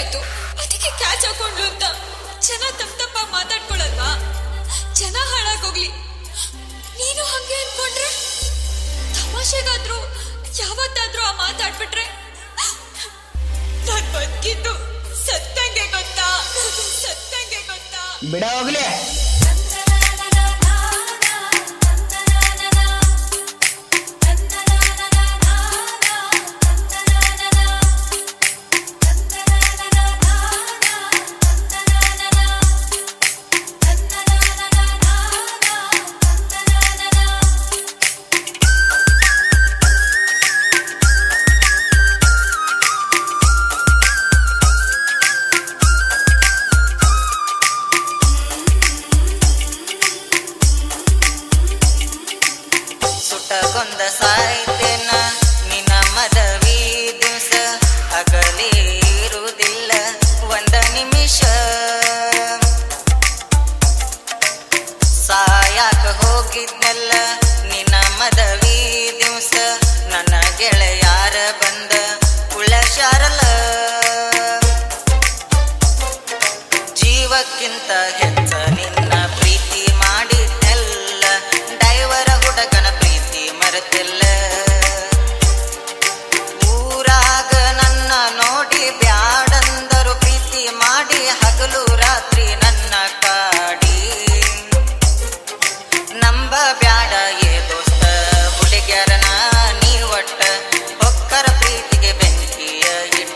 ಗೊತ್ತಾಯ್ತು ಅದಕ್ಕೆ ಕ್ಯಾಚ್ ಹಾಕೊಂಡ್ಲು ಅಂತ ಜನ ತಪ್ಪ ತಪ್ಪ ಮಾತಾಡ್ಕೊಳಲ್ವಾ ಜನ ಹಾಳಾಗೋಗ್ಲಿ ನೀನು ಹಂಗೆ ಅನ್ಕೊಂಡ್ರೆ ತಮಾಷೆಗಾದ್ರೂ ಯಾವತ್ತಾದ್ರೂ ಆ ಮಾತಾಡ್ಬಿಟ್ರೆ ನಾನ್ ಬದುಕಿದ್ದು ಸತ್ತಂಗೆ ಗೊತ್ತಾ ಸತ್ತಂಗೆ ಗೊತ್ತಾ ಬಿಡ ಹೋಗ್ಲಿ ಸುಟ್ಟಗೊಂದ ಸಾಯ್ತೇನ ನಿನ್ನ ಮದವಿ ದಿವಸ ಅಗಲೇ ಇರುವುದಿಲ್ಲ ಒಂದ ನಿಮಿಷ ಸಾಯಾಕ ಹೋಗಿದ್ನಲ್ಲ ನಿನ್ನ ಮದವಿ ದಿವಸ ನನ್ನ ಗೆಳೆಯಾರ ಬಂದ ಉಳಶಾರಲ ಜೀವಕ್ಕಿಂತ ಹೆಚ್ಚ ನಿನ್ನ ಪ್ರೀತಿ ಮಾಡಿದ್ದೆಲ್ಲ ಡೈವರ ಹುಡುಗನ ಪ್ರೀತಿ ಮರೆತಿಲ್ಲ ಊರಾಗ ನನ್ನ ನೋಡಿ ಬ್ಯಾಡಂದರು ಪ್ರೀತಿ ಮಾಡಿ ಹಗಲು ರಾತ್ರಿ ನನ್ನ ಕಾಡಿ ನಂಬ ಬ್ಯಾಡ ಏ ದೋಸ್ತ ಹುಡುಗ್ಯಾರನ ನೀ ಒಟ್ಟ ಒಕ್ಕರ ಪ್ರೀತಿಗೆ ಬೆಂಕಿಯ ಇಟ್ಟ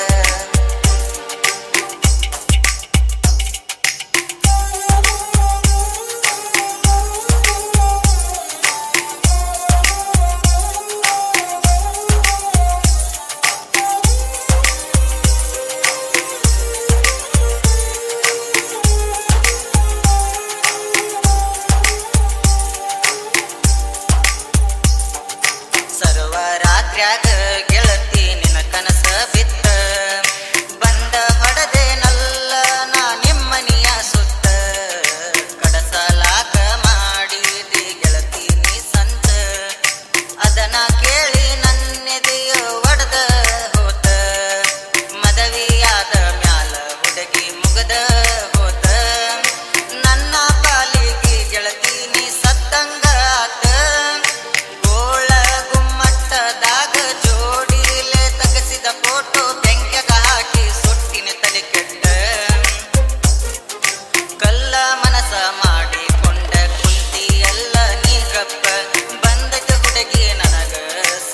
ಸರ್ವ ರಾತ್ರ್ಯಾಗ ಗೆಳತಿ ನಿನ್ನ ಕನಸ ಬಿತ್ತ ಬಂದ ಹೊಡೆದೆ ನಲ್ಲ ನಾ ನಿಮ್ಮನಿಯ ಸುತ್ತ ಕಡಸಲಾಕ ಮಾಡಿದಿ ಗೆಳತಿ ನೀ ಸಂತ ಅದನ್ನ ಕೇಳಿ ನನ್ನೆದೆಯ ಒಡೆದ ಹೋತ ಮದವಿಯಾದ ಮ್ಯಾಲ ಹುಡುಗಿ ಮುಗದ ಹೋತ ನನ್ನ ಪಾಲಿಗೆ ಗೆಳತಿ ನೀ ಸತ್ತಂಗ ಆತ ಗೋಳ ಗುಮ್ಮಟ್ಟದಾಗ ಜೋಡಿಲೆ ತಗಸಿದ ಫೋಟೋ ಬೆಂಕ್ಯಾಗ ಹಾಕಿ ಸುಟ್ಟಿನ ತಲೆ ಕೆಟ್ಟ ಕಲ್ಲ ಮನಸ ಮಾಡಿಕೊಂಡ ಕುಂತಿ ಎಲ್ಲ ನೀ ಗಪ್ಪ ಬಂದದ ಹುಡುಗಿ ನನಗ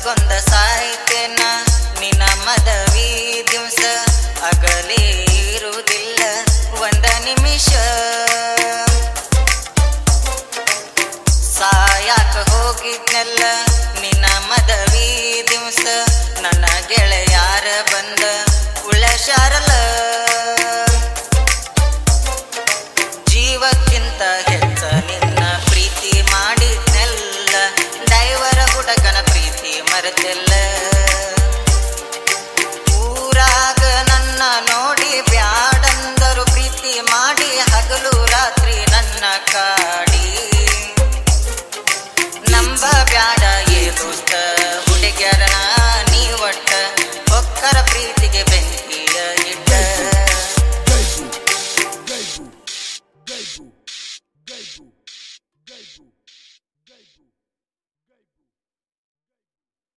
ಕೊಂದ ಸಾಯ್ತೇನ ನಿನ್ನ ಮದವಿ ದಿವಸ ಅಗಲೇ ಇರುವುದಿಲ್ಲ ಒಂದ ನಿಮಿಷ ಸಾಯಾಕ ಹೋಗಿದ್ನೆಲ್ಲ ನಿನ್ನ ಮದವಿ ದಿವಸ ನನ್ನ ಗೆಳೆಯಾರ ಬಂದ ಉಳಶಾರಲ ಜೀವಕ್ಕಿಂತ ಹೆಚ್ಚ ನಿನ್ನ ಪ್ರೀತಿ ಮಾಡಿದ್ನೆಲ್ಲ ಡೈವರ ಹುಡುಗನ ಪ್ರೀತಿ ಮರೆತೆಲ್ಲ